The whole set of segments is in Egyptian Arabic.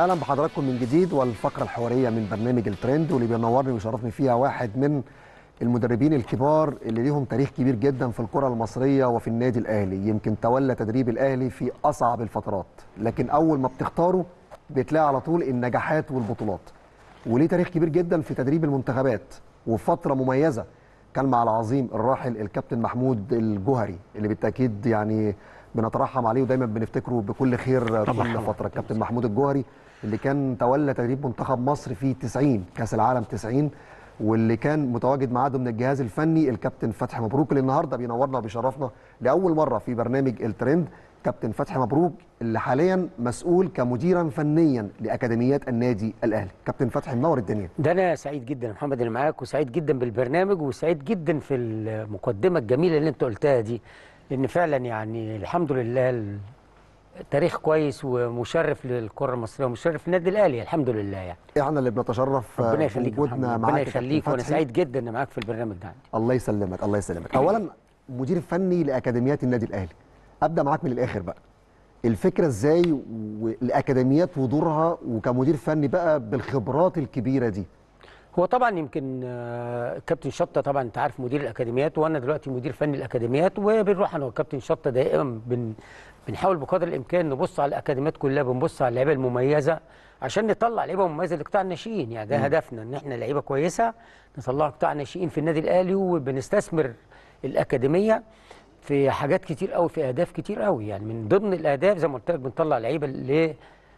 اهلا بحضراتكم من جديد والفقره الحواريه من برنامج الترند واللي بينورني ويشرفني فيها واحد من المدربين الكبار اللي ليهم تاريخ كبير جدا في الكره المصريه وفي النادي الاهلي يمكن تولى تدريب الاهلي في اصعب الفترات لكن اول ما بتختاره بتلاقي على طول النجاحات والبطولات وليه تاريخ كبير جدا في تدريب المنتخبات وفي فتره مميزه كان مع العظيم الراحل الكابتن محمود الجوهري اللي بالتاكيد يعني بنترحم عليه ودايما بنفتكره بكل خير طبعاً. كل فتره الكابتن محمود الجوهري اللي كان تولى تدريب منتخب مصر في 90 كاس العالم 90 واللي كان متواجد معاه ضمن الجهاز الفني الكابتن فتحي مبروك اللي النهارده بينورنا وبيشرفنا لاول مره في برنامج الترند كابتن فتحي مبروك اللي حاليا مسؤول كمديرا فنيا لاكاديميات النادي الاهلي كابتن فتحي منور الدنيا ده انا سعيد جدا يا محمد اللي معاك وسعيد جدا بالبرنامج وسعيد جدا في المقدمه الجميله اللي انت قلتها دي لان فعلا يعني الحمد لله تاريخ كويس ومشرف للكره المصريه ومشرف للنادي الاهلي الحمد لله يعني احنا اللي بنتشرف ربنا يخليك يا بوجودنا محمد. معاك ربنا يا كابتن يخليك وانا فتحي. سعيد جدا ان معاك في البرنامج ده عندي الله يسلمك الله يسلمك اولا مدير فني لاكاديميات النادي الاهلي ابدا معاك من الاخر بقى الفكره ازاي والاكاديميات ودورها وكمدير فني بقى بالخبرات الكبيره دي هو طبعا يمكن آه، كابتن شطه طبعا انت عارف مدير الاكاديميات وانا دلوقتي مدير فني الاكاديميات وبنروح انا وكابتن شطه دائما بن بنحاول بقدر الامكان نبص على الاكاديميات كلها بنبص على اللعيبه المميزه عشان نطلع لعيبه مميزه لقطاع الناشئين يعني ده هدفنا ان احنا لعيبه كويسه نطلع قطاع الناشئين في النادي الاهلي وبنستثمر الاكاديميه في حاجات كتير قوي في اهداف كتير قوي يعني من ضمن الاهداف زي ما قلت لك بنطلع لعيبه ل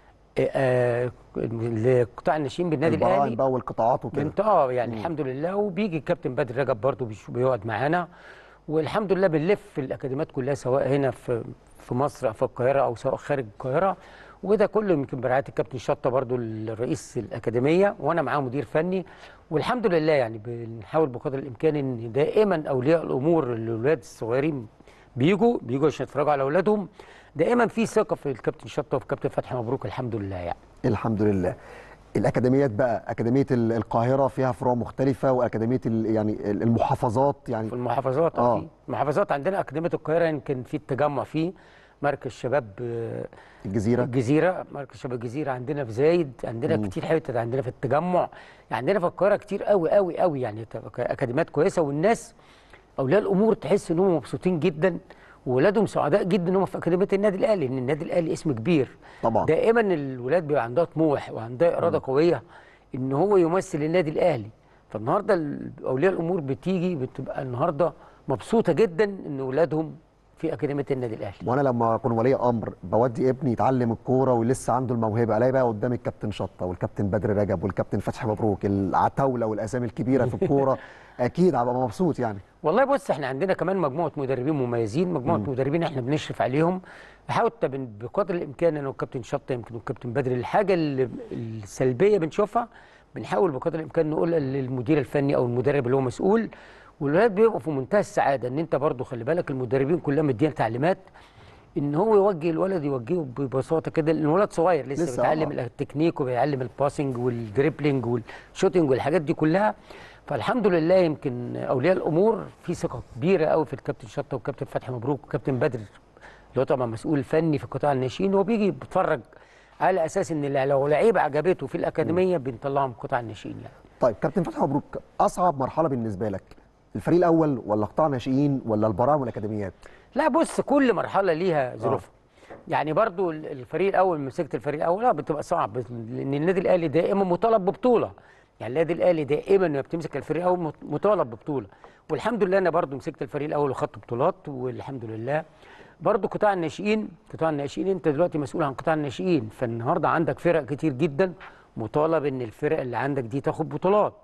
آه، لقطاع الناشئين بالنادي البراعم الاهلي بقى والقطاعات وكده بنت اه يعني الحمد لله وبيجي الكابتن بدر رجب برضه بيش- بيقعد معانا والحمد لله بنلف في الاكاديميات كلها سواء هنا في في مصر او في القاهره او سواء خارج القاهره وده كله يمكن برعايه الكابتن شطه برضه الرئيس الاكاديميه وانا معاه مدير فني والحمد لله يعني بنحاول بقدر الامكان ان دائما اولياء الامور الاولاد الصغيرين بيجوا بيجوا عشان يتفرجوا على اولادهم دائما في ثقه في الكابتن شطه وفي الكابتن فتحي مبروك الحمد لله يعني الحمد لله الاكاديميات بقى اكاديميه ال- القاهره فيها فروع مختلفه واكاديميه ال- يعني ال- المحافظات يعني في المحافظات آه. اه في المحافظات عندنا اكاديميه القاهره يمكن في التجمع فيه مركز شباب آه، الجزيره الجزيره مركز شباب الجزيره عندنا في زايد عندنا كتير حته عندنا في التجمع عندنا في القاهره كتير قوي قوي قوي يعني ت- اكاديميات كويسه والناس اولياء الامور تحس ان هم مبسوطين جدا وولادهم سعداء جدا ان هم في اكاديميه النادي الاهلي لان النادي الاهلي اسم كبير طبعا دائما الولاد بيبقى عندها طموح وعندها اراده قويه ان هو يمثل النادي الاهلي فالنهارده ال- اولياء الامور بتيجي بتبقى النهارده مبسوطه جدا ان اولادهم في اكاديميه النادي الاهلي وانا لما اكون ولي امر بودي ابني يتعلم الكوره ولسه عنده الموهبه الاقي بقى قدامي الكابتن شطه والكابتن بدر رجب والكابتن فتحي مبروك العتاوله والاسامي الكبيره في الكوره اكيد هبقى مبسوط يعني والله بص احنا عندنا كمان مجموعه مدربين مميزين مجموعه مدربين احنا بنشرف عليهم بحاول بن- بقدر الامكان انا والكابتن شطه يمكن والكابتن بدر الحاجه اللي السلبيه بنشوفها بنحاول بقدر الامكان نقولها للمدير الفني او المدرب اللي هو مسؤول والولاد بيبقوا في منتهى السعاده ان انت برضو خلي بالك المدربين كلها مدينا تعليمات ان هو يوجه الولد يوجهه ببساطه كده لان الولد صغير لسه, لسه، لسه بيتعلم آه. التكنيك وبيعلم الباسنج والدريبلينج والشوتنج والحاجات دي كلها فالحمد لله يمكن اولياء الامور في ثقه كبيره قوي في الكابتن شطه والكابتن فتحي مبروك والكابتن بدر اللي هو طبعا مسؤول فني في قطاع الناشئين هو بيجي بيتفرج على اساس ان لو لعيبه عجبته في الاكاديميه بنطلعهم قطاع الناشئين يعني طيب كابتن فتحي مبروك اصعب مرحله بالنسبه لك الفريق الاول ولا قطاع ناشئين ولا البراعم والاكاديميات لا بص كل مرحله ليها ظروفها يعني برضو ال- الفريق الاول مسكت الفريق الاول لا بتبقى صعب لان النادي الاهلي دائما مطالب ببطوله يعني النادي الاهلي دائما لما بتمسك الفريق الاول مط- مطالب ببطوله والحمد لله انا برضو مسكت الفريق الاول وخدت بطولات والحمد لله برضو قطاع الناشئين قطاع الناشئين انت دلوقتي مسؤول عن قطاع الناشئين فالنهارده عندك فرق كتير جدا مطالب ان الفرق اللي عندك دي تاخد بطولات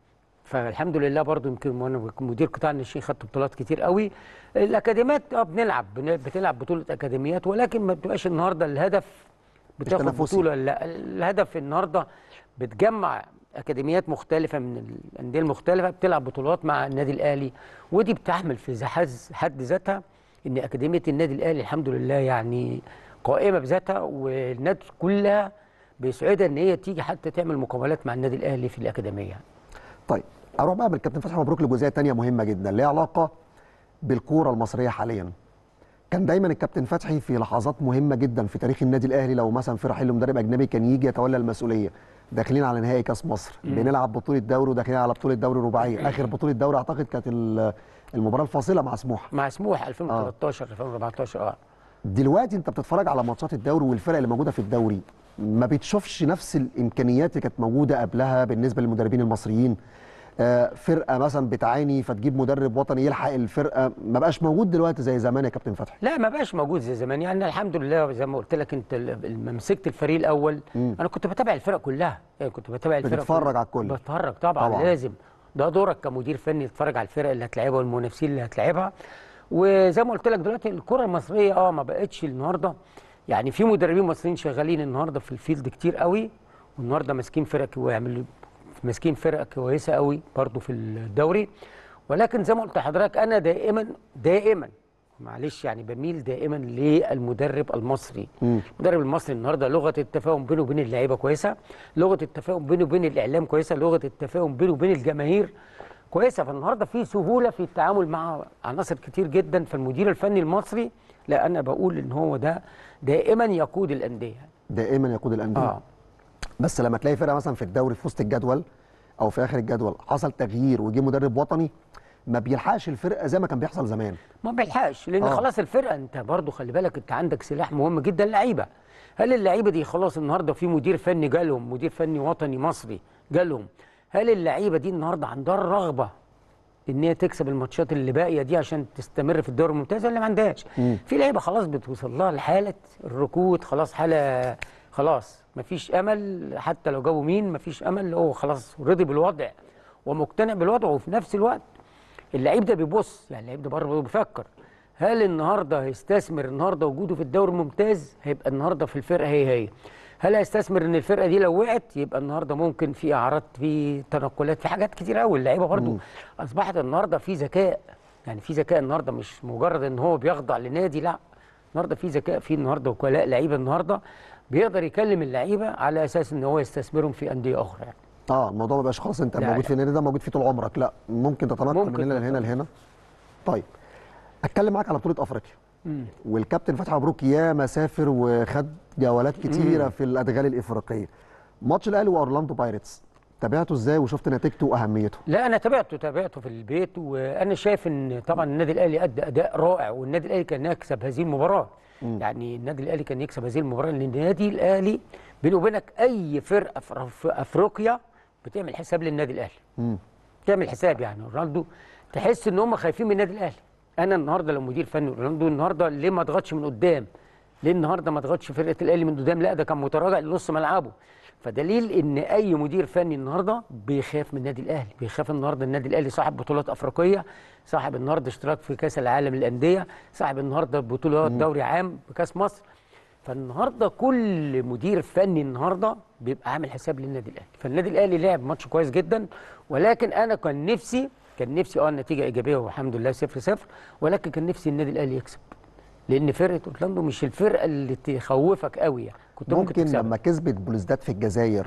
فالحمد لله برضو يمكن وانا مدير قطاع الناشئين خدت بطولات كتير قوي الاكاديميات اه بنلعب بن- بتلعب بطوله اكاديميات ولكن ما بتبقاش النهارده الهدف بتاخد تنافسي. بطوله لا الهدف النهارده بتجمع اكاديميات مختلفه من الانديه المختلفه بتلعب بطولات مع النادي الاهلي ودي بتحمل في ذا- حز- حد ذاتها ان اكاديميه النادي الاهلي الحمد لله يعني قائمه بذاتها والناس كلها بيسعدها ان هي تيجي حتى تعمل مقابلات مع النادي الاهلي في الاكاديميه طيب اروح بقى بالكابتن فتحي مبروك لجزئيه تانية مهمه جدا ليها علاقه بالكوره المصريه حاليا كان دايما الكابتن فتحي في لحظات مهمه جدا في تاريخ النادي الاهلي لو مثلا في رحيل مدرب اجنبي كان يجي يتولى المسؤوليه داخلين على نهائي كاس مصر بنلعب بطوله دوري وداخلين على بطوله دوري رباعيه اخر بطوله دوري اعتقد كانت ال- المباراه الفاصله مع سموحه مع سموح 2013 2014 اه دلوقتي انت بتتفرج على ماتشات الدوري والفرق اللي موجوده في الدوري ما بتشوفش نفس الامكانيات اللي كانت موجوده قبلها بالنسبه للمدربين المصريين آه، فرقه مثلا بتعاني فتجيب مدرب وطني يلحق الفرقه ما بقاش موجود دلوقتي زي زمان يا كابتن فتحي لا ما بقاش موجود زي زمان يعني الحمد لله زي ما قلت لك انت ال- لما مسكت الفريق الاول انا كنت بتابع الفرق كلها يعني كنت بتابع الفرق بتتفرج كلها. على الكل. بتفرج طبعا, طبعاً. طبعا لازم ده دورك كمدير فني تتفرج على الفرق اللي هتلعبها والمنافسين اللي هتلعبها وزي ما قلت لك دلوقتي الكره المصريه اه ما بقتش النهارده يعني في مدربين مصريين شغالين النهارده في الفيلد كتير قوي والنهارده ماسكين فرق ويعملوا ماسكين فرقه كويسه قوي برضو في الدوري ولكن زي ما قلت لحضرتك انا دائما دائما معلش يعني بميل دائما للمدرب المصري المدرب المصري النهارده لغه التفاهم بينه وبين اللعيبه كويسه لغه التفاهم بينه وبين الاعلام كويسه لغه التفاهم بينه وبين الجماهير كويسه فالنهارده في سهوله في التعامل مع عناصر كتير جدا فالمدير الفني المصري لا انا بقول ان هو ده دائما يقود الانديه دائما يقود الانديه اه بس لما تلاقي فرقه مثلا في الدوري في وسط الجدول او في اخر الجدول حصل تغيير وجه مدرب وطني ما بيلحقش الفرقه زي ما كان بيحصل زمان ما بيلحقش لان آه. آه. خلاص الفرقه انت برضو خلي بالك انت عندك سلاح مهم جدا اللعيبه هل اللعيبه دي خلاص النهارده في مدير فني جالهم مدير فني وطني مصري جالهم هل اللعيبه دي النهارده عندها الرغبه ان هي تكسب الماتشات اللي باقيه دي عشان تستمر في الدوري الممتاز ولا ما عندهاش في لعيبه خلاص بتوصل لها لحاله الركود خلاص حاله خلاص مفيش امل حتى لو جابوا مين مفيش امل هو خلاص رضي بالوضع ومقتنع بالوضع وفي نفس الوقت اللعيب ده بيبص يعني اللعيب ده برضه بيفكر هل النهارده هيستثمر النهارده وجوده في الدوري الممتاز هيبقى النهارده في الفرقه هي هي هل هيستثمر ان الفرقه دي لو وقعت يبقى النهارده ممكن في اعارات في تنقلات في حاجات كتير قوي اللعيبه برضه اصبحت النهارده في ذكاء يعني في ذكاء النهارده مش مجرد ان هو بيخضع لنادي لا النهارده في ذكاء في النهارده وكلاء لعيبه النهارده بيقدر يكلم اللعيبه على اساس ان هو يستثمرهم في انديه اخرى يعني. اه الموضوع ما بقاش خلاص انت لا، موجود لا. في النادي ده موجود فيه طول عمرك لا ممكن تتنقل ممكن من هنا لهنا لهنا طيب اتكلم معاك على بطوله افريقيا والكابتن فتحي مبروك ياما سافر وخد جولات كتيره في الادغال الافريقيه ماتش الاهلي واورلاندو بايرتس تابعته ازاي وشفت نتيجته واهميته لا انا تابعته تابعته في البيت وانا شايف ان طبعا النادي الاهلي ادى اداء رائع والنادي الاهلي كان يكسب هذه المباراه يعني النادي الاهلي كان يكسب هذه المباراه لان النادي الاهلي بينه وبينك اي فرقه في أف- في افريقيا بتعمل حساب للنادي الاهلي تعمل حساب يعني رونالدو تحس ان هم خايفين من النادي الاهلي انا النهارده لو مدير فني رونالدو النهارده ليه ما ضغطش من قدام ليه النهارده ما ضغطش فرقه الاهلي من قدام لا ده كان متراجع لنص ملعبه فدليل ان اي مدير فني النهارده بيخاف من النادي الاهلي بيخاف النهارده النادي الاهلي صاحب بطولات افريقيه صاحب النهارده اشتراك في كاس العالم للانديه صاحب النهارده بطولات دوري عام بكاس مصر فالنهارده كل مدير فني النهارده بيبقى عامل حساب للنادي الاهلي فالنادي الاهلي لعب ماتش كويس جدا ولكن انا كان نفسي كان نفسي اه النتيجه ايجابيه والحمد لله 0 0 ولكن كان نفسي النادي الاهلي يكسب لان فرقه اورلاندو مش الفرقه اللي تخوفك قوي يعني كنت ممكن, ممكن تكسبها لما كسبت بلوزداد في الجزائر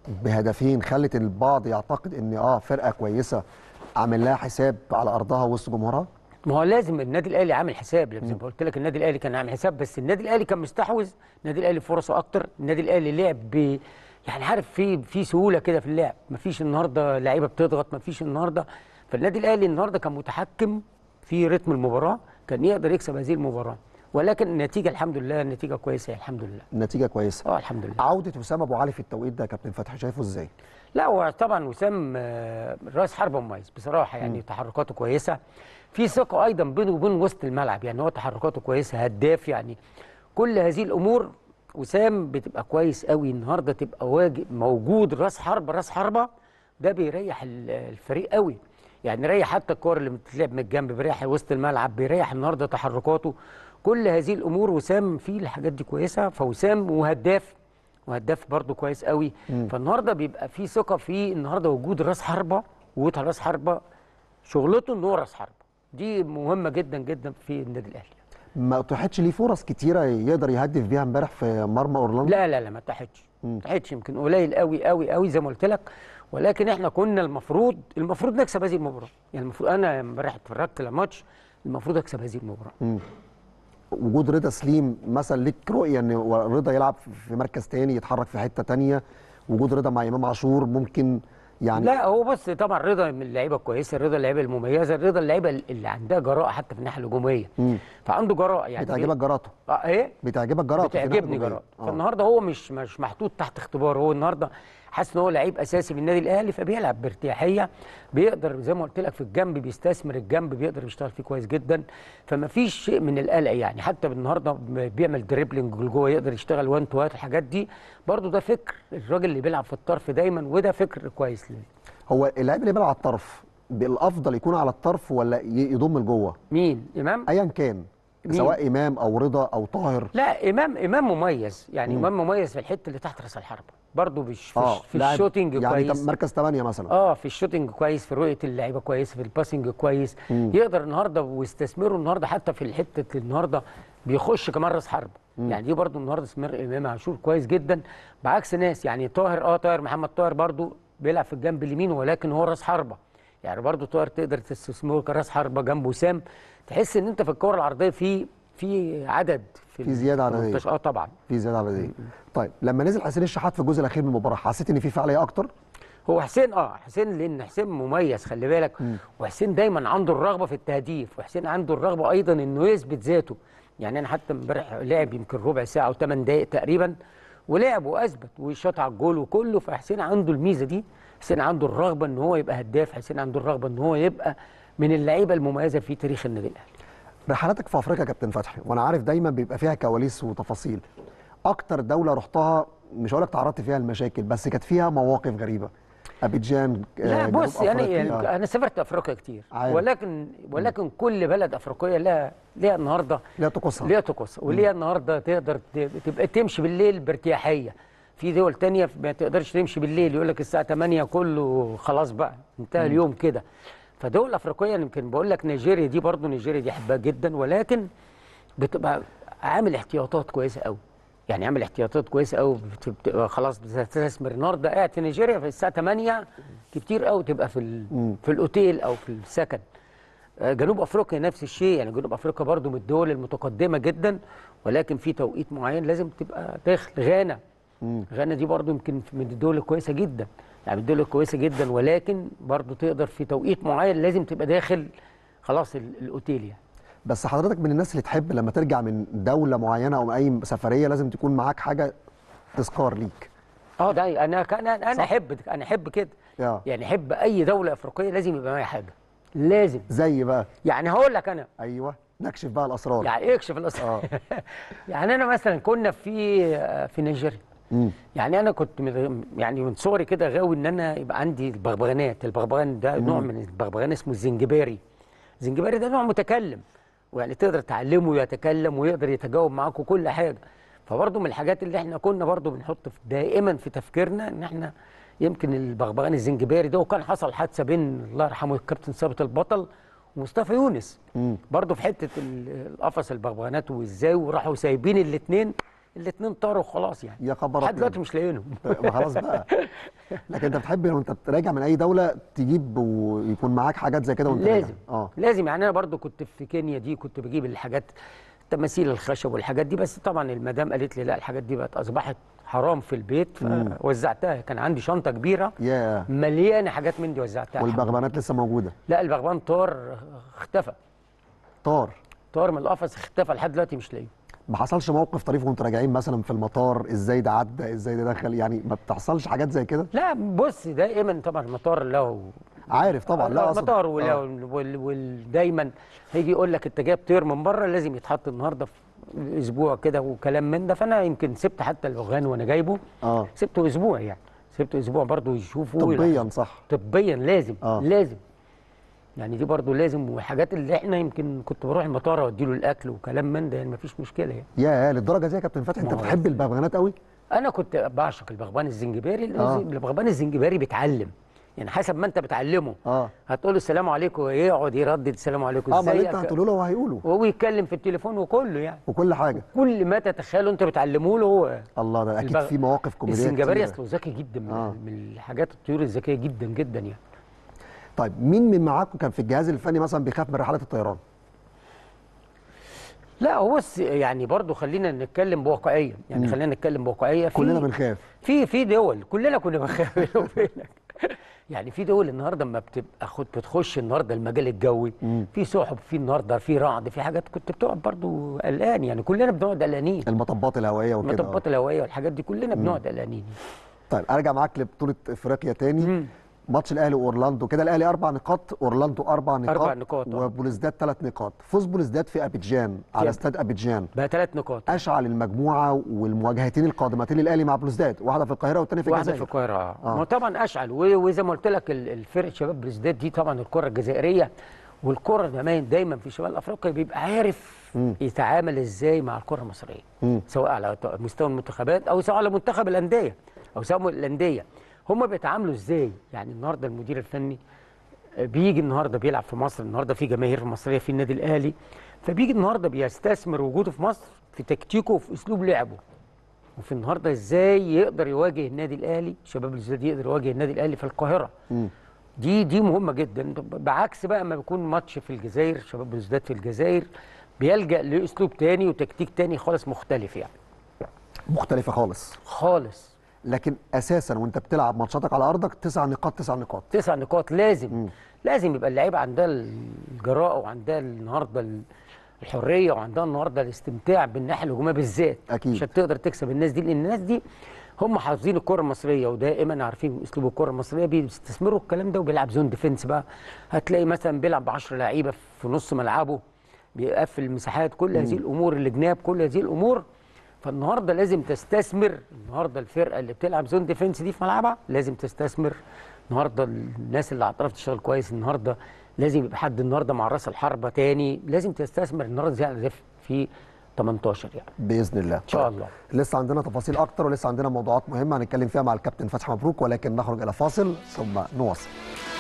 بهدفين خلت البعض يعتقد ان اه فرقه كويسه عامل لها حساب على ارضها وسط جمهورها ما هو لازم النادي الاهلي عامل حساب زي ما قلت لك النادي الاهلي كان عامل حساب بس النادي الاهلي كان مستحوذ النادي الاهلي فرصه اكتر النادي الاهلي لعب ب يعني عارف في في سهوله كده في اللعب مفيش النهارده لعيبه بتضغط مفيش النهارده فالنادي الاهلي النهارده كان متحكم في رتم المباراه كان يقدر يكسب هذه المباراه ولكن النتيجه الحمد لله النتيجه كويسه الحمد لله النتيجه كويسه اه الحمد لله عوده وسام ابو علي في التوقيت ده يا كابتن فتحي شايفه ازاي لا هو طبعا وسام آه، راس حربة مميز بصراحه يعني تحركاته كويسه في ثقه ايضا بينه وبين وسط الملعب يعني هو تحركاته كويسه هداف يعني كل هذه الامور وسام بتبقى كويس قوي النهارده تبقى واجب موجود راس حربة راس حربة ده بيريح ال- الفريق قوي يعني يريح حتى الكور اللي بتتلعب من الجنب بيريح وسط الملعب بيريح النهارده تحركاته كل هذه الامور وسام فيه الحاجات دي كويسه فوسام وهداف وهداف برضه كويس قوي فالنهارده بيبقى في ثقه في النهارده وجود راس حربه وجود راس حربه شغلته ان هو راس حربه دي مهمه جدا جدا في النادي الاهلي ما اتاحتش ليه فرص كتيره يقدر يهدف بيها امبارح في مرمى اورلاندو لا لا لا ما اتحدش ما اتحدش يمكن قليل قوي قوي قوي زي ما قلت لك ولكن احنا كنا المفروض المفروض نكسب هذه المباراه يعني المفروض انا امبارح اتفرجت على ماتش المفروض اكسب هذه المباراه وجود رضا سليم مثلا ليك رؤيه ان رضا يلعب في مركز تاني يتحرك في حته تانيه وجود رضا مع امام عاشور ممكن يعني لا هو بص طبعا رضا من اللعيبه الكويسه رضا اللعيبه المميزه رضا اللعيبه اللي عندها جراءه حتى في الناحيه الهجوميه مم. فعنده جراءه يعني بتعجبك جراءته اه ايه بتعجبك جراءته في الناحية بتعجبني الهجومية. جراءه آه. فالنهارده هو مش مش محطوط تحت اختبار هو النهارده حاسس ان هو لعيب اساسي من النادي الاهلي فبيلعب بارتياحيه بيقدر زي ما قلت لك في الجنب بيستثمر الجنب بيقدر يشتغل فيه كويس جدا فما فيش شيء من القلق يعني حتى النهارده بيعمل دريبلينج لجوه يقدر يشتغل وان تو الحاجات دي برضو ده فكر الراجل اللي بيلعب في الطرف دايما وده فكر كويس ليه هو اللاعب اللي بيلعب على الطرف الافضل يكون على الطرف ولا ي- يضم لجوه مين امام ايا كان مين؟ سواء امام او رضا او طاهر لا امام امام مميز يعني امام مميز في الحته اللي تحت راس الحربه برضه مش في, اه في لاعب الشوتنج يعني كويس تم- مركز 8 مثلا اه في الشوتنج كويس في رؤيه اللعيبه كويس في الباسنج كويس مم. يقدر النهارده واستثمره النهارده حتى في الحته النهارده بيخش كمان راس حربه يعني دي برضو النهارده استثمار امام عاشور كويس جدا بعكس ناس يعني طاهر اه طاهر محمد طاهر برضو بيلعب في الجنب اليمين ولكن هو راس حربه يعني برضو طاهر تقدر تستثمره كراس حربه جنب وسام تحس ان انت في الكره العرضيه في في عدد في زيادة عددية. 18 اه طبعا في زياده عدديه طيب لما نزل حسين الشحات في الجزء الاخير من المباراه حسيت ان في فعاليه اكتر هو حسين اه حسين لان حسين مميز خلي بالك وحسين دايما عنده الرغبه في التهديف وحسين عنده الرغبه ايضا انه يثبت ذاته يعني انا حتى امبارح لعب يمكن ربع ساعه او 8 دقائق تقريبا ولعب واثبت وشاط على الجول وكله فحسين عنده الميزه دي حسين عنده الرغبه ان هو يبقى هداف حسين عنده الرغبه ان هو يبقى من اللعيبه المميزه في تاريخ النادي الاهلي رحلاتك في افريقيا يا كابتن فتحي وانا عارف دايما بيبقى فيها كواليس وتفاصيل اكتر دوله رحتها مش هقول لك تعرضت فيها المشاكل بس كانت فيها مواقف غريبه ابيجان آه، لا جنوب بص يعني, أفريقيا. يعني انا سافرت افريقيا كتير عارف. ولكن ولكن كل بلد افريقيه لها لها النهارده لا طقوسها ليها طقوس وليها النهارده تقدر ت- تبقى تمشي بالليل بارتياحيه في دول تانية ما تقدرش تمشي بالليل يقول لك الساعه 8 كله خلاص بقى انتهى اليوم كده فدول افريقيه يمكن بقول لك نيجيريا دي برضو نيجيريا دي احبها جدا ولكن بتبقى عامل احتياطات كويسه قوي يعني عامل احتياطات كويسه قوي بت- بتبقى خلاص بتستثمر النهارده قاعد في نيجيريا في الساعه 8 كتير قوي تبقى في ال- في الاوتيل او في السكن آه، جنوب افريقيا نفس الشيء يعني جنوب افريقيا برضو من الدول المتقدمه جدا ولكن في توقيت معين لازم تبقى داخل غانا غانا دي برضو يمكن من الدول الكويسه جدا يعني من الدول الكويسه جدا ولكن برضو تقدر في توقيت معين لازم تبقى داخل خلاص ال- الاوتيل يعني بس حضرتك من الناس اللي تحب لما ترجع من دوله معينه او اي سفريه لازم تكون معاك حاجه تذكار ليك اه ده انا كان انا صح. احب انا احب كده آه. يعني احب اي دوله افريقيه لازم يبقى معايا حاجه لازم زي بقى يعني هقول لك انا ايوه نكشف بقى الاسرار يعني اكشف الاسرار يعني انا مثلا كنا في في نيجيريا مم. يعني انا كنت من يعني من صغري كده غاوي ان انا يبقى عندي البغبغانات البغبغان ده نوع من البغبغان اسمه الزنجباري الزنجباري ده نوع متكلم ويعني تقدر تعلمه يتكلم ويقدر يتجاوب معاك وكل حاجه فبرضه من الحاجات اللي احنا كنا برضه بنحط في دائما في تفكيرنا ان احنا يمكن البغبغان الزنجباري ده وكان حصل حادثه بين الله يرحمه الكابتن ثابت البطل ومصطفى يونس برضه في حته ال- القفص البغبغانات وازاي وراحوا سايبين الاثنين الاثنين طاروا خلاص يعني يا خبر لحد أبيض. دلوقتي مش لاقيينهم ما خلاص بقى لكن انت بتحب لو انت راجع من اي دوله تجيب ويكون معاك حاجات زي كده وانت راجع. لازم اه لازم يعني انا برضو كنت في كينيا دي كنت بجيب الحاجات تماثيل الخشب والحاجات دي بس طبعا المدام قالت لي لا الحاجات دي بقت اصبحت حرام في البيت فوزعتها كان عندي شنطه كبيره يا مليانه حاجات من دي وزعتها والبغبغانات لسه موجوده لا البغبغان طار اختفى طار طار من القفص اختفى لحد دلوقتي مش لاقيه ما حصلش موقف طريف وانتوا راجعين مثلا في المطار ازاي ده عدى ازاي ده دخل يعني ما بتحصلش حاجات زي كده لا بص دائما طبعا المطار له عارف طبعا لا اقصد المطار آه. ودايما هيجي يقول لك انت جايب طير من بره لازم يتحط النهارده في اسبوع كده وكلام من ده فانا يمكن سبت حتى الاغاني وانا جايبه اه سبته اسبوع يعني سبته اسبوع برضه يشوفوا طبيا صح طبيا لازم آه. لازم يعني دي برضه لازم وحاجات اللي احنا يمكن كنت بروح المطار اودي له الاكل وكلام من ده يعني مفيش مشكله يعني يا للدرجه دي يا كابتن فتحي انت ما هو بتحب البغبغانات قوي انا كنت بعشق البغبغان الزنجباري آه. البغبغان الزنجباري بيتعلم يعني حسب ما انت بتعلمه اه هتقول له السلام عليكم يقعد يردد السلام عليكم اه ما اللي انت ازيك هتقوله له هو هيقوله وهو يتكلم في التليفون وكله يعني وكل حاجه كل ما تتخيله انت بتعلمه له هو الله ده اكيد البغ- في مواقف كوميديه السنجباري كتيرة. اصله ذكي جدا من, آه. من الحاجات الطيور الذكيه جدا جدا يعني طيب مين من معاكم كان في الجهاز الفني مثلا بيخاف من رحلات الطيران لا هو بص يعني برضو خلينا نتكلم بواقعيه يعني خلينا نتكلم بواقعيه في كلنا بنخاف في في دول كلنا كنا بنخاف بيني وبينك يعني في دول النهارده لما بتبقى خد بتخش النهارده المجال الجوي في سحب في النهارده في رعد في حاجات كنت بتقعد برضو قلقان يعني كلنا بنقعد قلقانين المطبات الهوائيه وكده المطبات الهوائيه والحاجات دي كلنا بنقعد قلقانين طيب ارجع معاك لبطوله افريقيا تاني ماتش الاهلي واورلاندو كده الاهلي اربع نقاط اورلاندو اربع نقاط أربع نقاط، آه. وبوليسداد ثلاث نقاط فوز بوليسداد في ابيجان على في- استاد ابيجان بقى ثلاث نقاط اشعل المجموعه والمواجهتين القادمتين للاهلي مع بلوزداد واحده في القاهره والثانيه في واحده في الجزائر القاهره آه. آه. ما طبعا اشعل و- وزي ما قلت لك ال- الفرق شباب بريزداد دي طبعا الكره الجزائريه والكره كمان دايما في شمال افريقيا بيبقى عارف يتعامل ازاي مع الكره المصريه مم. سواء على ط- مستوى المنتخبات او سواء على منتخب الانديه او سواء الانديه هم بيتعاملوا ازاي يعني النهارده المدير الفني بيجي النهارده بيلعب في مصر النهارده في جماهير مصريه في النادي الاهلي فبيجي النهارده بيستثمر وجوده في مصر في تكتيكه وفي اسلوب لعبه وفي النهارده ازاي يقدر يواجه النادي الاهلي شباب الزياد يقدر يواجه النادي الاهلي في القاهره دي دي مهمه جدا بعكس بقى ما بيكون ماتش في الجزائر شباب الزياد في الجزائر بيلجا لاسلوب تاني وتكتيك تاني خالص مختلف يعني مختلفه خالص خالص لكن اساسا وانت بتلعب ماتشاتك على ارضك تسع نقاط تسع نقاط تسع نقاط لازم مم. لازم يبقى اللعيبه عندها الجراءه وعندها النهارده ال- الحريه وعندها النهارده الاستمتاع بالناحيه الهجوميه بالذات أكيد. عشان تقدر تكسب الناس دي لان الناس دي هم حافظين الكره المصريه ودائما عارفين اسلوب الكره المصريه بيستثمروا الكلام ده وبيلعب زون ديفنس بقى هتلاقي مثلا بيلعب ب 10 لعيبه في نص ملعبه بيقفل المساحات كل هذه الامور الجناب كل هذه الامور فالنهارده لازم تستثمر النهارده الفرقه اللي بتلعب زون ديفنس دي في ملعبها لازم تستثمر النهارده الناس اللي هتعرف تشتغل كويس النهارده لازم يبقى حد النهارده مع راس الحربه تاني لازم تستثمر النهارده زي على زف في 18 يعني باذن الله ان شاء الله. لسه عندنا تفاصيل اكتر ولسه عندنا موضوعات مهمه هنتكلم فيها مع الكابتن فتحي مبروك ولكن نخرج الى فاصل ثم نواصل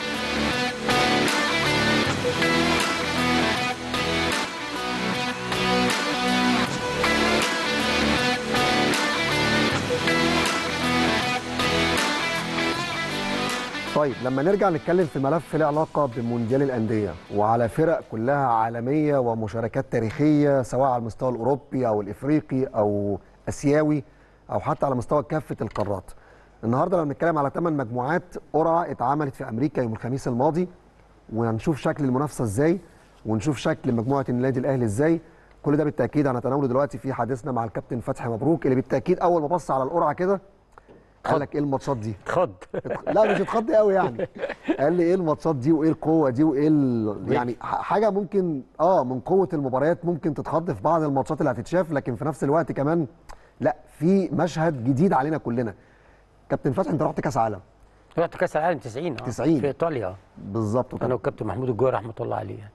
طيب لما نرجع نتكلم في ملف له علاقه بمونديال الانديه وعلى فرق كلها عالميه ومشاركات تاريخيه سواء على المستوى الاوروبي او الافريقي او اسيوي او حتى على مستوى كافه القارات. النهارده لما بنتكلم على ثمان مجموعات قرعه اتعملت في امريكا يوم الخميس الماضي وهنشوف شكل المنافسه ازاي ونشوف شكل مجموعه النادي الاهلي ازاي كل ده بالتاكيد هنتناوله دلوقتي في حديثنا مع الكابتن فتحي مبروك اللي بالتاكيد اول ما بص على القرعه كده قال لك ايه الماتشات دي؟ اتخض لا مش اتخض قوي يعني قال لي ايه الماتشات دي وايه القوه دي وايه ال... يعني ح- حاجه ممكن اه من قوه المباريات ممكن تتخض في بعض الماتشات اللي هتتشاف لكن في نفس الوقت كمان لا في مشهد جديد علينا كلنا كابتن فتحي انت رحت كاس عالم رحت كاس العالم 90 اه 90. في ايطاليا بالظبط انا وكان والكابتن محمود الجوهري رحمه الله عليه يعني.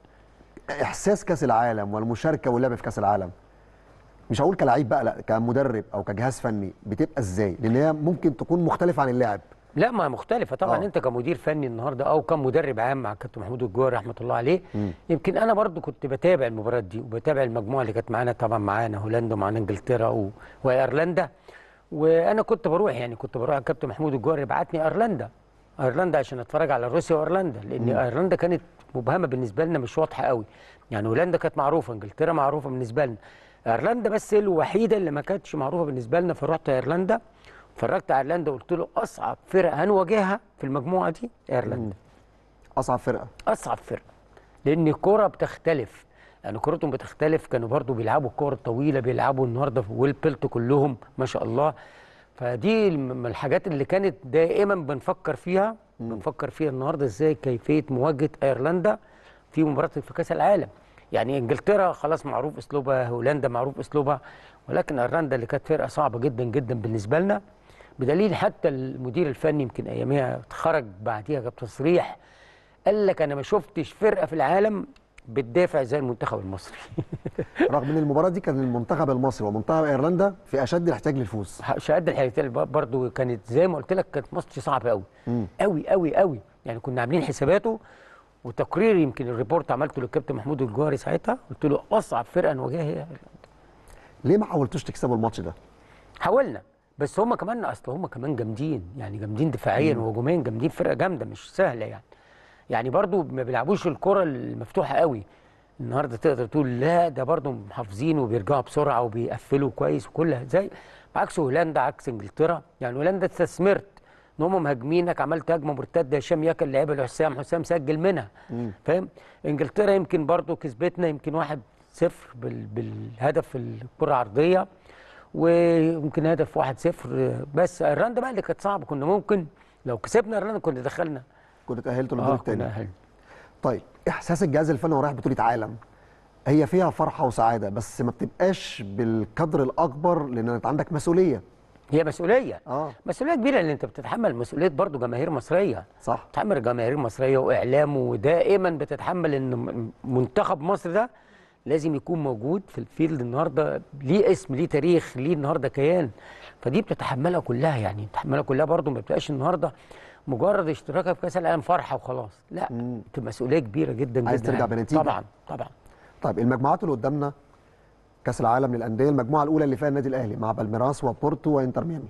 احساس كاس العالم والمشاركه واللعب في كاس العالم مش هقول كلاعب بقى لا كمدرب او كجهاز فني بتبقى ازاي لان هي ممكن تكون مختلفه عن اللاعب لا ما مختلفة طبعا آه. آه. انت كمدير فني النهارده او كمدرب عام مع الكابتن محمود الجوهري رحمة الله عليه مم. يمكن انا برضو كنت بتابع المباريات دي وبتابع المجموعة اللي كانت معانا طبعا معانا هولندا ومعانا انجلترا و... وايرلندا وانا كنت بروح يعني كنت بروح الكابتن محمود الجوهري يبعتني ايرلندا ايرلندا عشان اتفرج على روسيا وايرلندا لان ايرلندا كانت مبهمة بالنسبة لنا مش واضحة قوي يعني هولندا كانت معروفة انجلترا معروفة بالنسبة لنا ايرلندا بس هي الوحيدة اللي ما كانتش معروفة بالنسبة لنا فرحت ايرلندا اتفرجت على ايرلندا وقلت له اصعب فرقه هنواجهها في المجموعه دي ايرلندا اصعب فرقه اصعب فرقه لان الكره بتختلف يعني كرتهم بتختلف كانوا برضو بيلعبوا الكور الطويله بيلعبوا النهارده في ويل بيلت كلهم ما شاء الله فدي الم- من الحاجات اللي كانت دائما بنفكر فيها بنفكر فيها النهارده ازاي كيفيه مواجهه ايرلندا في مباراه في كاس العالم يعني انجلترا خلاص معروف اسلوبها هولندا معروف اسلوبها ولكن ايرلندا اللي كانت فرقه صعبه جدا جدا بالنسبه لنا بدليل حتى المدير الفني يمكن اياميها خرج بعديها بتصريح قال لك انا ما شفتش فرقه في العالم بتدافع زي المنتخب المصري رغم ان المباراه دي كان المنتخب المصري ومنتخب ايرلندا في اشد الاحتياج للفوز شهاده الحياتيه برضو كانت زي ما قلت لك كانت ماتش صعب قوي قوي قوي قوي يعني كنا عاملين حساباته وتقرير يمكن الريبورت عملته للكابتن محمود الجوهري ساعتها قلت له اصعب فرقه نواجهها هي ليه ما حاولتوش تكسبوا الماتش ده حاولنا بس هم كمان اصل هم كمان جامدين يعني جامدين دفاعيا وهجوميا جامدين فرقه جامده مش سهله يعني يعني برضو ما بيلعبوش الكره المفتوحه قوي النهارده تقدر تقول لا ده برضه محافظين وبيرجعوا بسرعه وبيقفلوا كويس وكل زي بعكس هولندا عكس انجلترا يعني هولندا استثمرت ان هم مهاجمينك عملت هجمه مرتده هشام ياكل لعيبه لحسام حسام سجل منها فاهم انجلترا يمكن برضه كسبتنا يمكن واحد صفر بال... بالهدف الكره العرضيه ويمكن هدف واحد صفر بس ايرلندا بقى اللي كانت صعبه كنا ممكن لو كسبنا ايرلندا كنا دخلنا كنت تاهلتوا للدور اه الثاني كنا أهل. طيب احساس الجهاز الفني وهو رايح بطوله عالم هي فيها فرحه وسعاده بس ما بتبقاش بالقدر الاكبر لان انت عندك مسؤوليه هي مسؤوليه اه مسؤوليه كبيره لان انت بتتحمل مسؤوليه برضو جماهير مصريه صح بتتحمل جماهير مصريه واعلام ودائما بتتحمل ان م- منتخب مصر ده لازم يكون موجود في الفيلد النهارده ليه اسم ليه تاريخ ليه النهارده كيان فدي بتتحملها كلها يعني بتتحملها كلها برضو ما بتبقاش النهارده مجرد اشتراكها في كاس العالم فرحه وخلاص لا مم. بتبقى مسؤوليه كبيره جدا عايز جدا ترجع يعني. بنتيجة؟ طبعا طبعا طيب المجموعات اللي قدامنا كاس العالم للانديه المجموعه الاولى اللي فيها النادي الاهلي مع بالميراس وبورتو وانتر ميامي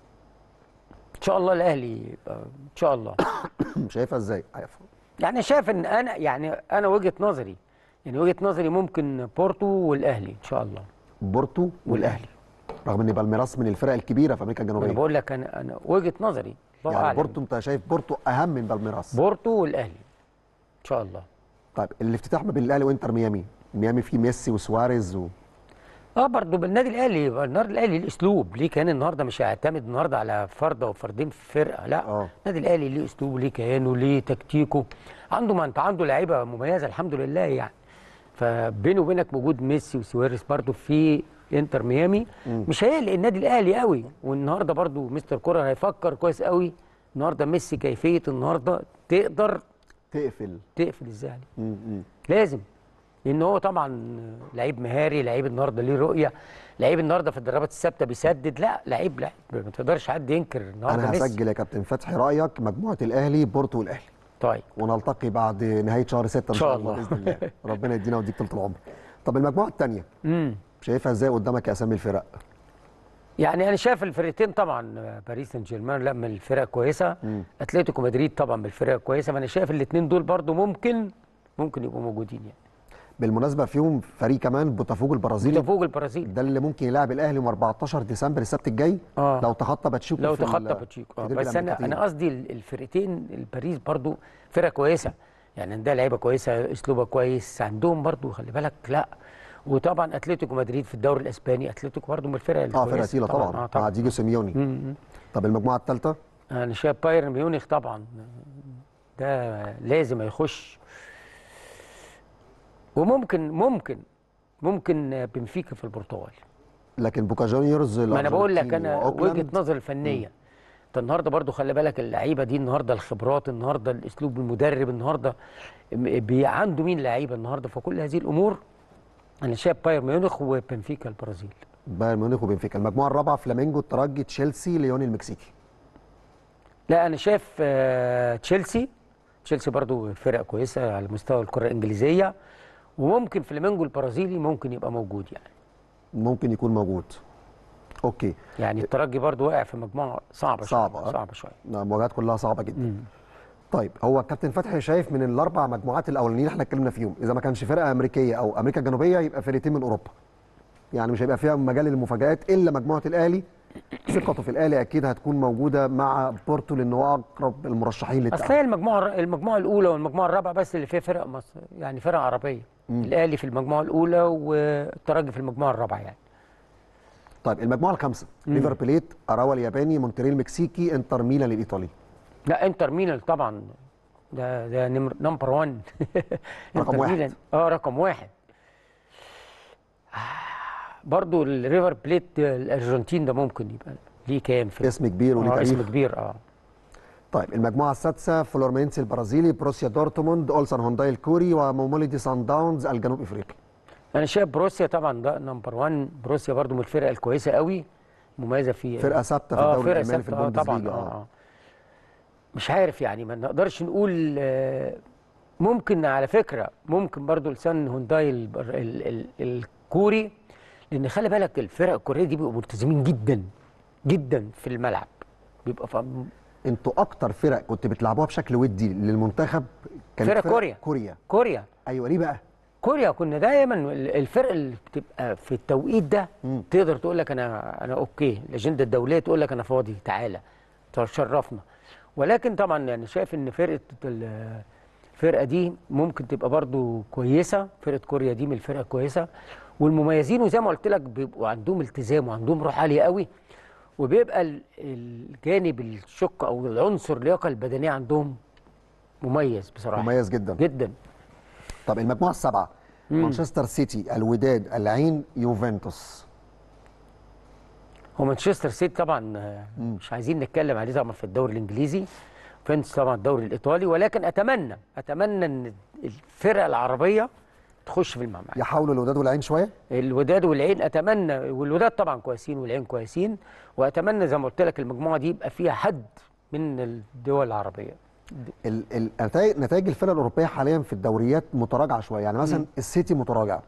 ان شاء الله الاهلي يبقى ان شاء الله شايفها ازاي عارف. يعني شايف ان انا يعني انا وجهه نظري يعني وجهه نظري ممكن بورتو والاهلي ان شاء الله بورتو والاهلي رغم ان بالميراس من الفرق الكبيره في امريكا انا الجنوبيه بقول لك انا انا وجهه نظري الله يعني أعلم. بورتو انت شايف بورتو اهم من بالميراس بورتو والاهلي ان شاء الله طيب الافتتاح ما بين الاهلي وانتر ميامي ميامي فيه ميسي وسواريز و... اه برضه بالنادي الاهلي النهارده الاهلي ليه اسلوب ليه كان النهارده مش هيعتمد النهارده على فرد او فردين في فرقه لا آه. النادي الاهلي ليه اسلوبه ليه كيانه ليه تكتيكه عنده ما انت عنده لعيبه مميزه الحمد لله يعني فبينه وبينك وجود ميسي وسواريز برضه في انتر ميامي مش هيقلق النادي الاهلي قوي والنهارده برضه مستر كولر هيفكر كويس قوي النهارده ميسي كيفيه النهارده تقدر تقفل تقفل ازاي عليه م- م. لازم لان هو طبعا لعيب مهاري لعيب النهارده ليه رؤيه لعيب النهارده في الضربات الثابته بيسدد لا لعيب لعيب ما تقدرش حد ينكر النهارده انا ميسي. هسجل يا كابتن فتحي رايك مجموعه الاهلي بورتو والاهلي طيب ونلتقي بعد نهايه شهر 6 ان شاء الله باذن الله ربنا يدينا ويديك طول العمر طب المجموعه الثانيه امم شايفها ازاي قدامك يا اسامي الفرق يعني انا شايف الفرقتين طبعا باريس سان جيرمان لا من الفرق كويسه مم. اتلتيكو مدريد طبعا من الفرق كويسه فانا شايف الاثنين دول برضو ممكن ممكن يبقوا موجودين يعني بالمناسبه فيهم فريق كمان بوتافوجو البرازيلي بوتافوجو البرازيل ده اللي ممكن يلاعب الاهلي يوم 14 ديسمبر السبت الجاي آه. لو تخطى باتشيكو لو في ال- تخطى باتشيكو في آه. ديربي بس انا الأمريكتين. انا قصدي ال- الفرقتين الباريس برضو فرقه كويسه يعني ده لعيبه كويسه اسلوبها كويس عندهم برضو خلي بالك لا وطبعا اتلتيكو مدريد في الدوري الاسباني اتلتيكو برضو من الفرق اه الكويسه فرقه تقيله طبعا, اه مع طبعا ديجو سيميوني مم. طب المجموعه الثالثه انا شايف بايرن ميونخ طبعا ده لازم هيخش وممكن ممكن ممكن بنفيكا في البرتغال لكن بوكا جونيورز ما انا بقول لك الأرجنتيني انا وأوكلاند. وجهه نظري الفنيه انت النهارده برضو خلي بالك اللعيبه دي النهارده الخبرات النهارده الاسلوب المدرب النهارده م- بي عنده مين لعيبه النهارده فكل هذه الامور انا شايف بايرن ميونخ وبنفيكا البرازيل بايرن ميونخ وبنفيكا المجموعه الرابعه فلامينجو الترجي تشيلسي ليون المكسيكي لا انا شايف آه، تشيلسي تشيلسي برضو فرقه كويسه على مستوى الكره الانجليزيه وممكن فلامينجو البرازيلي ممكن يبقى موجود يعني ممكن يكون موجود اوكي يعني الترجي برضو واقع في مجموعه صعبه صعبة، شويه آه. صعبه شويه المواجهات كلها صعبه جدا مم. طيب هو كابتن فتحي شايف من الاربع مجموعات الاولانيين احنا اتكلمنا فيهم اذا ما كانش فرقه امريكيه او امريكا الجنوبيه يبقى فرقتين من اوروبا يعني مش هيبقى فيها مجال للمفاجات الا مجموعه الاهلي ثقته في الاهلي اكيد هتكون موجوده مع بورتو لانه هو اقرب المرشحين اصل للتاهل هي المجموعه المجموعه الاولى والمجموعه الرابعه بس اللي فيها فرق مصر يعني فرق عربيه الاهلي في المجموعه الاولى والترجي في المجموعه الرابعه يعني طيب المجموعه الخامسه ليفر بليت اراوا الياباني مونتريال المكسيكي انتر ميلان الايطالي لا انتر ميلان طبعا ده ده نمر نمبر 1 رقم واحد. اه رقم واحد آه، برضو الريفر بليت الارجنتين ده ممكن يبقى ليه كام في اسم كبير وليه آه تاريخ اسم كبير اه طيب المجموعه السادسه فلورمينسي البرازيلي بروسيا دورتموند اولسان هونداي الكوري وموموليدي سان داونز الجنوب افريقي انا شايف بروسيا طبعا ده نمبر 1 بروسيا برضو من الفرق الكويسه قوي مميزه في فرقه ثابته في اه الدوري فرقه الالماني في ثابته اه طبعا البوندسليجا اه آه. مش عارف يعني ما نقدرش نقول آه، ممكن على فكره ممكن برضو لسان هونداي ال ال ال الكوري لان خلي بالك الفرق الكوريه دي بيبقوا ملتزمين جدا جدا في الملعب بيبقى فاهم انتوا اكتر فرق كنت بتلعبوها بشكل ودي للمنتخب كانت فرق كوريا. كوريا كوريا ايوه ليه بقى كوريا كنا دايما ال- الفرق اللي بتبقى في التوقيت ده تقدر تقول لك انا انا اوكي الاجنده الدوليه تقول لك انا فاضي تعالى تشرفنا ولكن طبعا يعني شايف ان فرقه ال- الفرقه دي ممكن تبقى برضو كويسه فرقه كوريا دي من الفرق الكويسه والمميزين وزي ما قلت لك بيبقوا عندهم التزام وعندهم روح عاليه قوي وبيبقى ال- الجانب الشق او العنصر اللياقه البدنيه عندهم مميز بصراحه مميز جدا جدا طب المجموعه السبعه مانشستر سيتي الوداد العين يوفنتوس هو مانشستر سيتي طبعا آه، مش عايزين نتكلم عليه طبعا في الدوري الانجليزي فينس طبعا الدوري الايطالي ولكن اتمنى اتمنى ان الفرق العربيه تخش في المعمعة يحاولوا الوداد والعين شويه الوداد والعين اتمنى والوداد طبعا كويسين والعين كويسين واتمنى زي ما قلت لك المجموعه دي يبقى فيها حد من الدول العربيه ال- ال- نتائج نتائج الفرق الاوروبيه حاليا في الدوريات متراجعه شويه يعني مثلا السيتي متراجع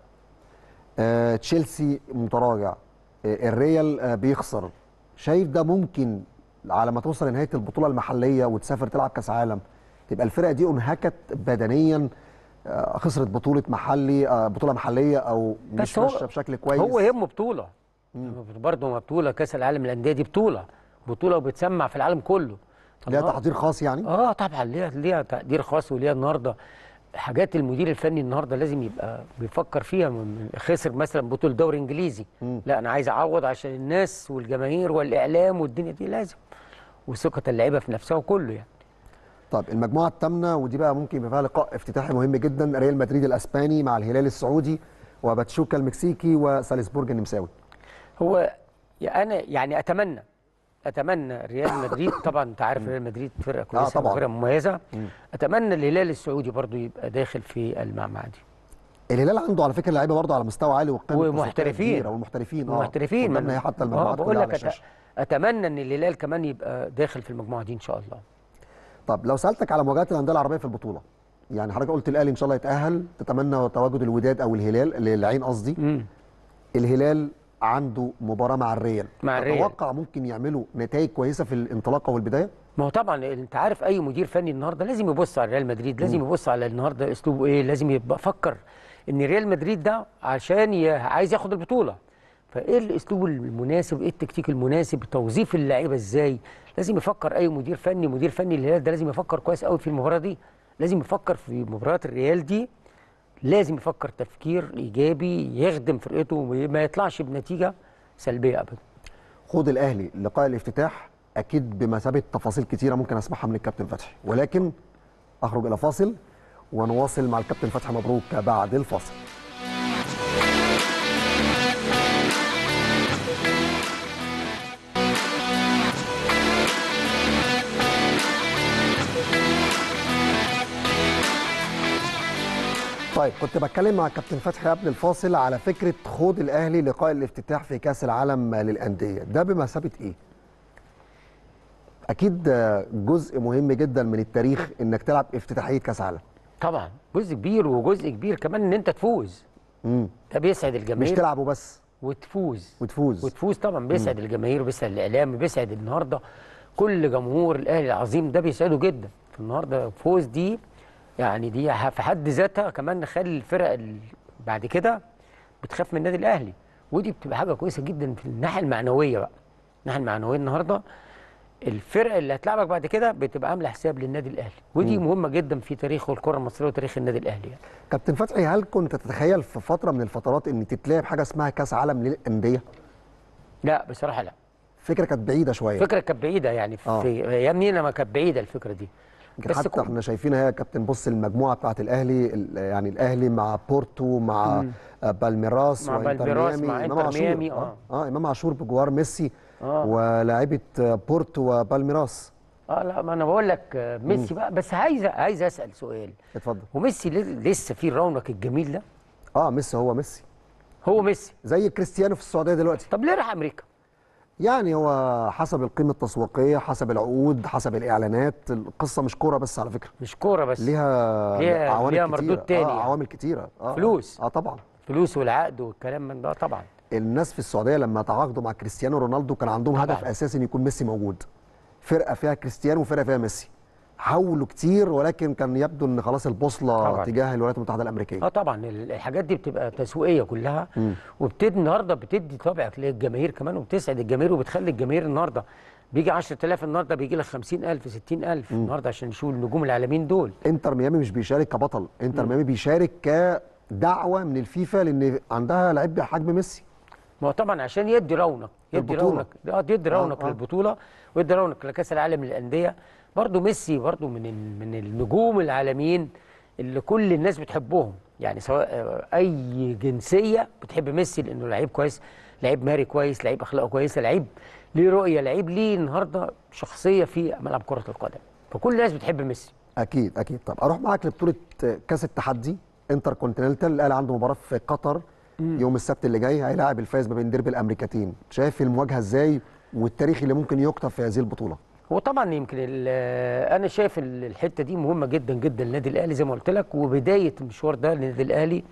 آه، تشيلسي متراجع آه، الريال آه، بيخسر شايف ده ممكن على ما توصل لنهايه البطوله المحليه وتسافر تلعب كاس عالم تبقى الفرق دي انهكت بدنيا آه، خسرت بطوله محلي آه، بطوله محليه او مش بس هو- ماشيه بشكل كويس هو يهمه بطوله برضه ما بطوله كاس العالم للانديه دي بطوله بطوله وبتسمع في العالم كله طب ليها ما- تحضير خاص يعني اه طبعا ليها ليها تقدير خاص وليها النهارده حاجات المدير الفني النهارده لازم يبقى بيفكر فيها من- خسر مثلا بطوله دوري انجليزي لا انا عايز اعوض عشان الناس والجماهير والاعلام والدنيا دي لازم وثقه اللعيبه في نفسها وكله يعني طب المجموعه الثامنه ودي بقى ممكن يبقى فيها لقاء افتتاحي مهم جدا ريال مدريد الاسباني مع الهلال السعودي وباتشوكا المكسيكي وسالزبورج النمساوي هو يا انا يعني اتمنى اتمنى ريال مدريد طبعا انت عارف ريال مدريد فرقه كويسه طبعاً. وفرقه مميزه اتمنى الهلال السعودي برضو يبقى داخل في المعمعه دي الهلال عنده على فكره لعيبه برضه على مستوى عالي وقيمه ومحترفين. كبيره والمحترفين اه محترفين قدامنا هي حتى اه المجموعات بقول كلها لك على أت... الشاشه اتمنى ان الهلال كمان يبقى داخل في المجموعه دي ان شاء الله طب لو سالتك على مواجهات الانديه العربيه في البطوله يعني حضرتك قلت الاهلي ان شاء الله يتاهل تتمنى تواجد الوداد او الهلال العين قصدي امم الهلال عنده مباراه مع الريال مع الريال. تتوقع ممكن يعملوا نتائج كويسه في الانطلاقه والبدايه ما هو طبعا انت عارف اي مدير فني النهارده لازم يبص على ريال مدريد لازم يبص على النهارده اسلوبه ايه لازم يبقى فكر ان ريال مدريد ده عشان ي... عايز ياخد البطوله فايه الاسلوب المناسب ايه التكتيك المناسب توظيف اللعيبه ازاي لازم يفكر اي مدير فني مدير فني الهلال ده لازم يفكر كويس قوي في المباراه دي لازم يفكر في مباريات الريال دي لازم يفكر تفكير ايجابي يخدم فرقته وما يطلعش بنتيجه سلبيه ابدا خوض الاهلي لقاء الافتتاح اكيد بمثابه تفاصيل كتيره ممكن اسمعها من الكابتن فتحي ولكن اخرج الى فاصل ونواصل مع الكابتن فتحي مبروك بعد الفاصل طيب كنت بتكلم مع الكابتن فتحي قبل الفاصل على فكره خوض الاهلي لقاء الافتتاح في كاس العالم للانديه ده بمثابه ايه اكيد آه، جزء مهم جدا من التاريخ انك تلعب افتتاحيه كاس عالم طبعا جزء كبير وجزء كبير كمان ان انت تفوز امم ده بيسعد مش الجماهير تلعبه بس وتفوز وتفوز وتفوز طبعا بيسعد الجماهير وبيسعد الاعلام بيسعد النهارده كل جمهور الاهلي العظيم ده بيسعده جدا فالنهارده فوز دي يعني دي ح- في حد ذاتها كمان نخلي الفرق ال- بعد كده بتخاف من النادي الاهلي ودي بتبقى حاجه كويسه جدا في الناحيه المعنويه بقى الناحيه المعنويه النهارده الفرق اللي هتلعبك بعد كده بتبقى عامله حساب للنادي الاهلي ودي مهمه جدا في تاريخ الكره المصريه وتاريخ النادي الاهلي يعني. كابتن فتحي هل كنت تتخيل في فتره من الفترات ان تتلعب حاجه اسمها كاس عالم للانديه لا بصراحه لا فكره كانت بعيده شويه فكره كانت بعيده يعني في آه. ايام ما كانت بعيده الفكره دي يمكن حتى كو- احنا شايفينها يا كابتن بص المجموعه بتاعت الاهلي ال- يعني الاهلي مع بورتو مع آه، بالميراس مع وإنتر بالميراس، ميامي، مع إمام إنتر عاشور. ميامي، اه آه. اه امام عاشور بجوار ميسي آه. ولاعيبه آه، بورتو وبالميراس اه لا ما انا بقول لك آه، ميسي بقى بس عايز عايز اسال سؤال اتفضل وميسي ل- لسه في الرونق الجميل ده اه ميسي هو ميسي هو ميسي زي كريستيانو في السعوديه دلوقتي طب ليه راح امريكا يعني هو حسب القيمه التسويقيه حسب العقود حسب الاعلانات القصه مش كوره بس على فكره مش كوره بس ليها ليها- عوامل ليها كتيرة. مردود تاني آه يعني. عوامل كتيره آه فلوس. اه طبعا فلوس والعقد والكلام من ده طبعا الناس في السعوديه لما تعاقدوا مع كريستيانو رونالدو كان عندهم طبعاً. هدف اساسي ان يكون ميسي موجود فرقه فيها كريستيانو وفرقه فيها ميسي حاولوا كتير ولكن كان يبدو ان خلاص البوصله طبعاً. تجاه الولايات المتحده الامريكيه اه طبعا ال- الحاجات دي بتبقى تسويقيه كلها وبتدي النهارده بتدي طابع للجماهير كمان وبتسعد الجماهير وبتخلي الجماهير النهارده بيجي 10000 النهارده بيجي لك 50000 60000 النهارده عشان نشوف النجوم العالميين دول انتر ميامي مش بيشارك كبطل انتر ميامي بيشارك كدعوه من الفيفا لان عندها لعيب بحجم ميسي ما هو طبعا عشان يدي رونق يدي البطولة. رونق اه يدي رونق آه. للبطوله ويدي رونق لكاس العالم للانديه برضه ميسي برضه من ال- من النجوم العالميين اللي كل الناس بتحبهم يعني سواء آه، اي جنسيه بتحب ميسي لانه لعيب كويس لعيب مهري كويس لعيب اخلاقه كويسه لعيب ليه رؤيه لعيب ليه النهارده شخصيه في ملعب كره القدم فكل الناس بتحب ميسي اكيد اكيد طب اروح معاك لبطوله كاس التحدي انتر كونتيننتال الاهلي عنده مباراه في قطر يوم السبت اللي جاي هيلاعب الفايز ما بين ديربي الامريكتين شايف المواجهه ازاي والتاريخ اللي ممكن يكتب في هذه البطوله هو طبعا يمكن ال- انا شايف ال- الحته دي مهمه جدا جدا للنادي الاهلي زي ما قلت لك وبدايه المشوار ده للنادي الاهلي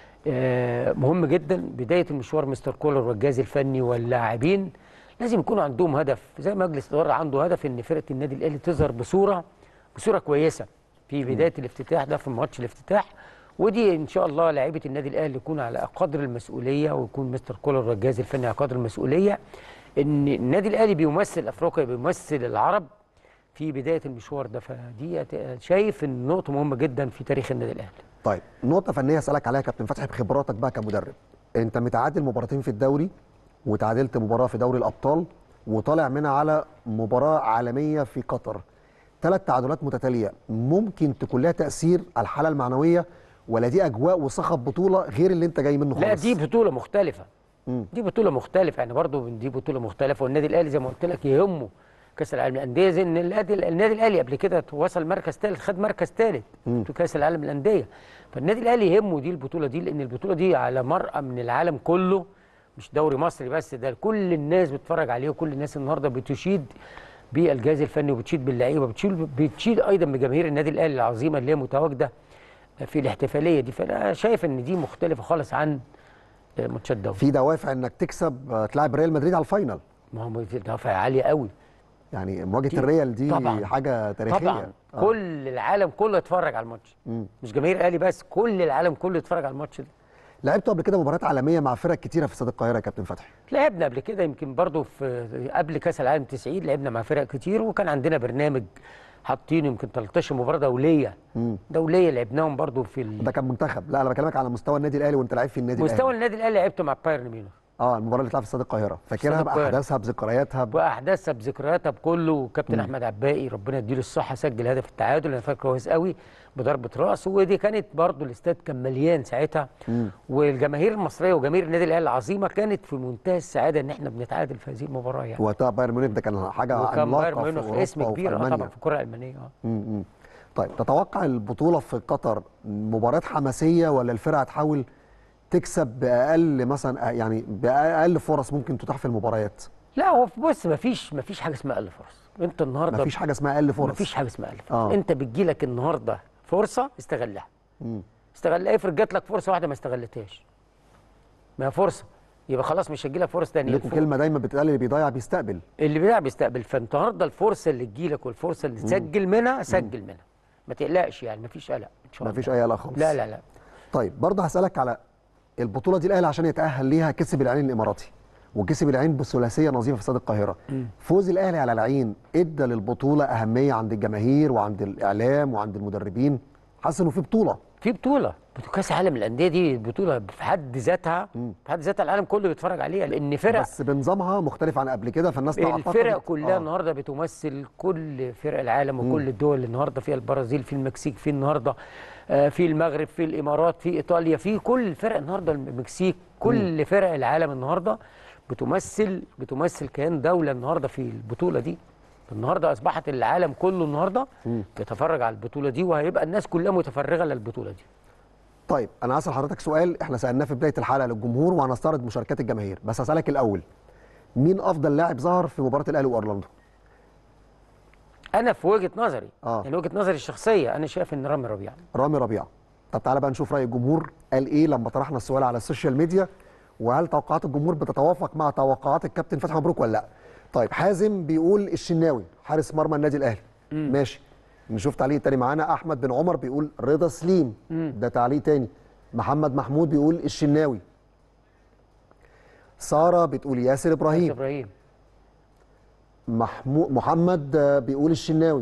آه، مهم جدا بدايه المشوار مستر كولر والجهاز الفني واللاعبين لازم يكونوا عندهم هدف زي مجلس الاداره عنده هدف ان فرقه النادي الاهلي تظهر بصوره بصوره كويسه في بدايه الافتتاح ده في ماتش الافتتاح ودي ان شاء الله لاعيبه النادي الاهلي يكون على قدر المسؤوليه ويكون مستر كولر والجهاز الفني على قدر المسؤوليه ان النادي الاهلي بيمثل افريقيا بيمثل العرب في بدايه المشوار ده فدي شايف ان نقطه مهمه جدا في تاريخ النادي الاهلي طيب نقطه فنيه اسالك عليها يا كابتن فتحي بخبراتك بقى كمدرب انت متعادل مباراتين في الدوري وتعادلت مباراه في دوري الابطال وطالع منها على مباراه عالميه في قطر ثلاث تعادلات متتاليه ممكن تكون لها تاثير على الحاله المعنويه ولا دي اجواء وصخب بطوله غير اللي انت جاي منه خالص لا دي بطوله مختلفه مم. دي بطوله مختلفه يعني برضو دي بطوله مختلفه والنادي الاهلي زي ما قلت لك يهمه كاس العالم للانديه زي ان النادي النادي الاهلي قبل كده وصل مركز ثالث خد مركز ثالث في كاس العالم للانديه فالنادي الاهلي يهمه دي البطوله دي لان البطوله دي على مرأى من العالم كله مش دوري مصري بس ده كل الناس بتتفرج عليه وكل الناس النهارده بتشيد بالجهاز الفني وبتشيد باللعيبه بتشيد بتشيد ايضا بجماهير النادي الاهلي العظيمه اللي هي متواجده في الاحتفاليه دي فانا شايف ان دي مختلفه خالص عن ماتشات دوري في دوافع انك تكسب آه، تلعب ريال مدريد على الفاينل ما هو دوافع عاليه قوي يعني مواجهه دي- الريال دي طبعاً. حاجه تاريخيه طبعا آه. كل العالم كله يتفرج على الماتش مم. مش جماهير الاهلي بس كل العالم كله يتفرج على الماتش ده لعبتوا قبل كده مباريات عالميه مع فرق كتيره في استاد القاهره يا كابتن فتحي لعبنا قبل كده يمكن برضو في قبل كاس العالم 90 لعبنا مع فرق كتير وكان عندنا برنامج حاطين يمكن 13 مباراه دوليه مم. دوليه لعبناهم برضو في ال- ده كان منتخب لا انا بكلمك على مستوى النادي الاهلي وانت لعيب في النادي مستوى الاهلي النادي الاهلي لعبت مع بايرن ميونخ اه المباراه اللي اتلعبت في استاد القاهره فاكرها استاد القاهرة. باحداثها بذكرياتها ب... واحداثها بذكرياتها بكله وكابتن احمد عباقي ربنا يديله الصحه سجل هدف التعادل انا فاكر كويس قوي بضربه راس ودي كانت برضو الاستاد كان مليان ساعتها والجماهير المصريه وجماهير النادي الاهلي العظيمه كانت في منتهى السعاده ان احنا بنتعادل في هذه المباراه يعني وقتها بايرن ميونخ ده كان حاجه وكان عملاقه بايرن في ميونخ أوروبا اسم وفي كبير اه ألمانيا. طبعا في الكره الالمانيه اه م-م. طيب تتوقع البطوله في قطر مباراه حماسيه ولا الفرقه هتحاول تكسب باقل مثلا يعني باقل فرص ممكن تتاح في المباريات لا هو بص مفيش مفيش حاجه اسمها اقل فرص انت النهارده مفيش حاجه اسمها اقل فرص مفيش حاجه اسمها اقل فرص آه. انت بتجيلك النهارده فرصه استغلها مم. استغلها افرض جات لك فرصه واحده ما استغلتهاش ما هي فرصه يبقى خلاص مش هتجيلك فرصه ثانيه لكم كلمه دايما بتتقال اللي بيضيع بيستقبل اللي بيلعب بيستقبل فالنهارده الفرصه اللي تجيلك والفرصه اللي تسجل منها سجل منها ما تقلقش يعني مفيش قلق ان شاء الله مفيش اي قلق خالص لا لا لا طيب برضه هسألك على البطولة دي الأهلي عشان يتأهل ليها كسب العين الإماراتي وكسب العين بثلاثية نظيفة في استاد القاهرة فوز الأهلي على العين إدى للبطولة أهمية عند الجماهير وعند الإعلام وعند المدربين حاسس إنه في بطولة في بطوله بطولة كاس العالم للانديه دي بطوله في حد ذاتها في حد ذاتها العالم كله بيتفرج عليها لان فرق بس بنظامها مختلف عن قبل كده فالناس تعتقد الفرق كلها آه. النهارده بتمثل كل فرق العالم وكل الدول اللي النهارده فيها البرازيل في المكسيك في النهارده آه، في المغرب في الامارات في ايطاليا في كل الفرق النهارده المكسيك كل فرق العالم النهارده بتمثل بتمثل كيان دوله النهارده في البطوله دي النهارده اصبحت العالم كله النهارده بيتفرج على البطوله دي وهيبقى الناس كلها متفرغه للبطوله دي طيب أنا هسأل حضرتك سؤال إحنا سألناه في بداية الحلقة للجمهور وهنستعرض مشاركات الجماهير بس هسألك الأول مين أفضل لاعب ظهر في مباراة الأهلي وأورلاندو؟ انا في وجهه نظري آه. يعني وجهه نظري الشخصيه انا شايف ان رامي ربيعه رامي ربيعه طب تعالى بقى نشوف راي الجمهور قال ايه لما طرحنا السؤال على السوشيال ميديا وهل توقعات الجمهور بتتوافق مع توقعات الكابتن فتحي مبروك ولا لا طيب حازم بيقول الشناوي حارس مرمى النادي الاهلي ماشي نشوف تعليق تاني معانا احمد بن عمر بيقول رضا سليم ده تعليق تاني محمد محمود بيقول الشناوي ساره بتقول ياسر ابراهيم ابراهيم محمود محمد آه، بيقول الشناوي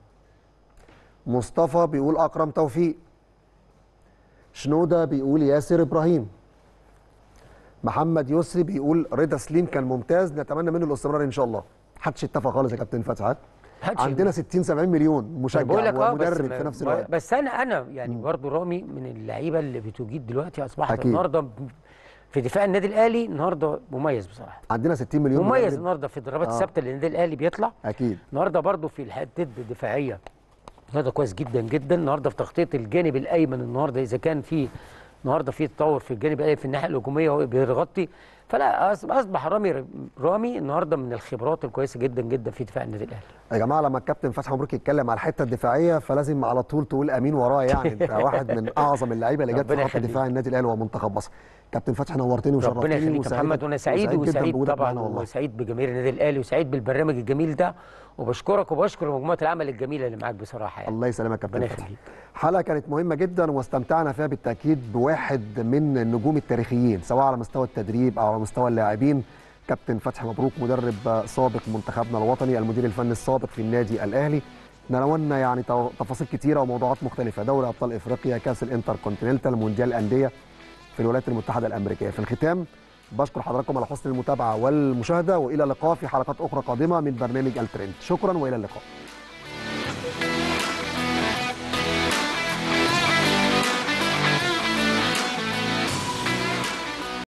مصطفى بيقول اكرم توفيق شنوده بيقول ياسر ابراهيم محمد يسري بيقول رضا سليم كان ممتاز نتمنى منه الاستمرار ان شاء الله محدش اتفق خالص يا كابتن فتحي ها؟ محدش عندنا 60 70 مليون بقول مشجع لك اه بس ومدرب في نفس الوقت بس انا انا يعني برضو رامي من اللعيبه اللي بتجيد دلوقتي اصبحت أكيد. النهارده في دفاع النادي الاهلي النهارده مميز بصراحه عندنا 60 مليون مميز مدرب. النهارده في الضربات آه. الثابته اللي النادي الاهلي بيطلع اكيد النهارده برضو في الحدات الدفاعيه النهارده كويس جدا جدا النهارده في تغطيه الجانب الايمن النهارده اذا كان في النهارده في تطور في الجانب الايمن في الناحيه الهجوميه هو بيغطي فلا أص- اصبح رامي رامي النهارده من الخبرات الكويسه جدا جدا في دفاع النادي الاهلي يا جماعه لما الكابتن فتحي مبروك يتكلم على الحته الدفاعيه فلازم على طول تقول امين وراه يعني انت واحد من اعظم اللعيبه اللي جت في ربنا خط يخليك. دفاع النادي الاهلي ومنتخب مصر كابتن فتحي نورتني وشرفتني ربنا يخليك يا وسعيد- محمد وانا سعيد جداً وسعيد بوجودك طبعا معانا والله وسعيد بجماهير النادي الاهلي وسعيد بالبرنامج الجميل ده وبشكرك وبشكر مجموعه العمل الجميله اللي معاك بصراحه يعني الله يسلمك يا كابتن ربنا فتحي يخليك حلقه كانت مهمه جدا واستمتعنا فيها بالتاكيد بواحد من النجوم التاريخيين سواء على مستوى التدريب او على مستوى اللاعبين كابتن فتحي مبروك مدرب سابق منتخبنا الوطني المدير الفني السابق في النادي الاهلي ناولنا يعني تو- تفاصيل كتيره وموضوعات مختلفه دوري ابطال افريقيا كاس الانتر كونتيننتال مونديال الانديه في الولايات المتحده الامريكيه في الختام بشكر حضراتكم على حسن المتابعه والمشاهده والى اللقاء في حلقات اخرى قادمه من برنامج الترند شكرا والى اللقاء